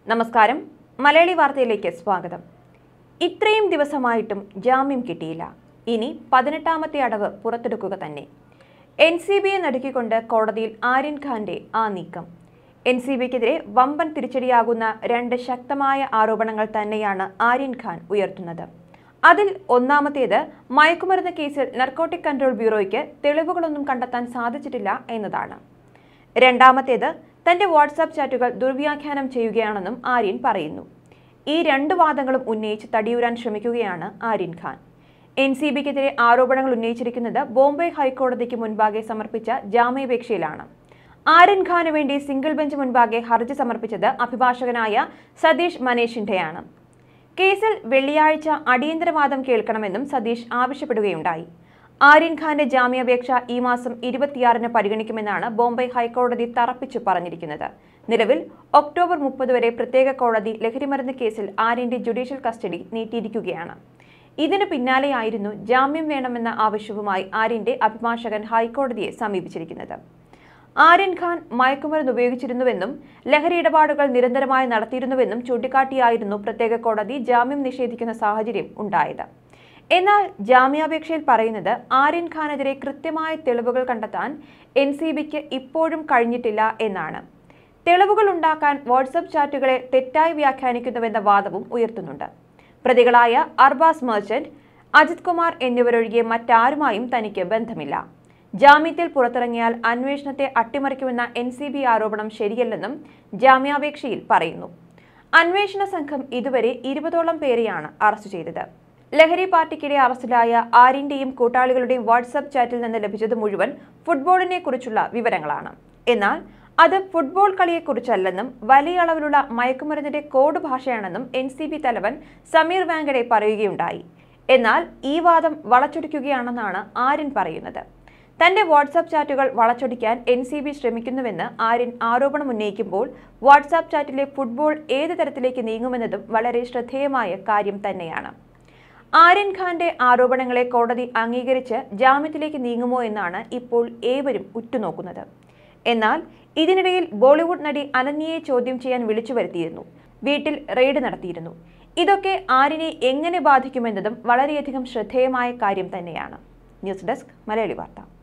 നമസ്കാരം മലയാളി വാർത്തയിലേക്ക് സ്വാഗതം ഇത്രയും ദിവസമായിട്ടും ജാമ്യം കിട്ടിയില്ല ഇനി പതിനെട്ടാമത്തെ അടവ് പുറത്തെടുക്കുക തന്നെ എൻ സി ബിയെ നടുക്കിക്കൊണ്ട് കോടതിയിൽ ആര്യൻ ഖാന്റെ ആ നീക്കം എൻ സി ബിക്കെതിരെ വമ്പൻ തിരിച്ചടിയാകുന്ന രണ്ട് ശക്തമായ ആരോപണങ്ങൾ തന്നെയാണ് ആര്യൻ ഖാൻ ഉയർത്തുന്നത് അതിൽ ഒന്നാമത്തേത് മയക്കുമരുന്ന് കേസിൽ നർക്കോട്ടിക് കൺട്രോൾ ബ്യൂറോയ്ക്ക് തെളിവുകളൊന്നും കണ്ടെത്താൻ സാധിച്ചിട്ടില്ല എന്നതാണ് രണ്ടാമത്തേത് തന്റെ വാട്സാപ്പ് ചാറ്റുകൾ ദുർവ്യാഖ്യാനം ചെയ്യുകയാണെന്നും ആര്യൻ പറയുന്നു ഈ രണ്ട് വാദങ്ങളും ഉന്നയിച്ച് തടിയൂരാൻ ശ്രമിക്കുകയാണ് ആര്യൻ ഖാൻ എൻ സി ബിക്കെതിരെ ആരോപണങ്ങൾ ഉന്നയിച്ചിരിക്കുന്നത് ബോംബെ ഹൈക്കോടതിക്ക് മുൻപാകെ സമർപ്പിച്ച ജാമ്യാപേക്ഷയിലാണ് ആര്യൻ ഖാന് വേണ്ടി സിംഗിൾ ബെഞ്ച് മുൻപാകെ ഹർജി സമർപ്പിച്ചത് അഭിഭാഷകനായ സതീഷ് മനേഷിന്റെയാണ് കേസിൽ വെള്ളിയാഴ്ച അടിയന്തരവാദം കേൾക്കണമെന്നും സതീഷ് ആവശ്യപ്പെടുകയുണ്ടായി ആര്യൻ ഖാന്റെ ജാമ്യാപേക്ഷ ഈ മാസം ഇരുപത്തിയാറിന് പരിഗണിക്കുമെന്നാണ് ബോംബെ ഹൈക്കോടതി തറപ്പിച്ചു പറഞ്ഞിരിക്കുന്നത് നിലവിൽ ഒക്ടോബർ മുപ്പത് വരെ പ്രത്യേക കോടതി ലഹരിമരുന്ന് കേസിൽ ആര്യന്റെ ജുഡീഷ്യൽ കസ്റ്റഡി നീട്ടിയിരിക്കുകയാണ് ഇതിനു പിന്നാലെയായിരുന്നു ജാമ്യം വേണമെന്ന ആവശ്യവുമായി ആര്യന്റെ അഭിഭാഷകൻ ഹൈക്കോടതിയെ സമീപിച്ചിരിക്കുന്നത് ആര്യൻ ഖാൻ മയക്കുമരുന്ന് ഉപയോഗിച്ചിരുന്നുവെന്നും ലഹരി ഇടപാടുകൾ നിരന്തരമായി നടത്തിയിരുന്നുവെന്നും ചൂണ്ടിക്കാട്ടിയായിരുന്നു പ്രത്യേക കോടതി ജാമ്യം നിഷേധിക്കുന്ന സാഹചര്യം ഉണ്ടായത് എന്നാൽ ജാമ്യാപേക്ഷയിൽ പറയുന്നത് ആര്യൻ ഖാനെതിരെ കൃത്യമായ തെളിവുകൾ കണ്ടെത്താൻ എൻ സി ബിക്ക് ഇപ്പോഴും കഴിഞ്ഞിട്ടില്ല എന്നാണ് തെളിവുകൾ ഉണ്ടാക്കാൻ വാട്സപ്പ് ചാറ്റുകളെ തെറ്റായി വ്യാഖ്യാനിക്കുന്നുവെന്ന വാദവും ഉയർത്തുന്നുണ്ട് പ്രതികളായ അർബാസ് മെർച്ചന്റ് അജിത് കുമാർ എന്നിവരൊഴികെ മറ്റാരുമായും തനിക്ക് ബന്ധമില്ല ജാമ്യത്തിൽ പുറത്തിറങ്ങിയാൽ അന്വേഷണത്തെ അട്ടിമറിക്കുമെന്ന എൻ സി ബി ആരോപണം ശരിയല്ലെന്നും ജാമ്യാപേക്ഷയിൽ പറയുന്നു അന്വേഷണ സംഘം ഇതുവരെ ഇരുപതോളം പേരെയാണ് അറസ്റ്റ് ചെയ്തത് ലഹരി പാർട്ടിക്കിടെ അറസ്റ്റിലായ ആര്യന്റെയും കൂട്ടാളികളുടെയും വാട്സപ്പ് ചാറ്റിൽ നിന്ന് ലഭിച്ചത് മുഴുവൻ ഫുട്ബോളിനെ കുറിച്ചുള്ള വിവരങ്ങളാണ് എന്നാൽ അത് ഫുട്ബോൾ കളിയെക്കുറിച്ചല്ലെന്നും വലിയ അളവിലുള്ള മയക്കുമരുന്നിന്റെ കോഡ് ഭാഷയാണെന്നും എൻ സി ബി തലവൻ സമീർ വാങ്കഡെ പറയുകയുണ്ടായി എന്നാൽ ഈ വാദം വളച്ചൊടിക്കുകയാണെന്നാണ് ആര്യൻ പറയുന്നത് തന്റെ വാട്സാപ്പ് ചാറ്റുകൾ വളച്ചൊടിക്കാൻ എൻ സി ബി ശ്രമിക്കുന്നുവെന്ന് ആര്യൻ ആരോപണം ഉന്നയിക്കുമ്പോൾ വാട്സാപ്പ് ചാറ്റിലെ ഫുട്ബോൾ ഏത് തരത്തിലേക്ക് നീങ്ങുമെന്നതും വളരെ ശ്രദ്ധേയമായ കാര്യം തന്നെയാണ് ആര്യൻ ഖാന്റെ ആരോപണങ്ങളെ കോടതി അംഗീകരിച്ച് ജാമ്യത്തിലേക്ക് നീങ്ങുമോ എന്നാണ് ഇപ്പോൾ ഏവരും ഉറ്റുനോക്കുന്നത് എന്നാൽ ഇതിനിടയിൽ ബോളിവുഡ് നടി അനന്യയെ ചോദ്യം ചെയ്യാൻ വിളിച്ചു വരുത്തിയിരുന്നു വീട്ടിൽ റെയ്ഡ് നടത്തിയിരുന്നു ഇതൊക്കെ ആര്യനെ എങ്ങനെ ബാധിക്കുമെന്നതും വളരെയധികം ശ്രദ്ധേയമായ കാര്യം തന്നെയാണ് ന്യൂസ് ഡെസ്ക് മലയാളി വാർത്ത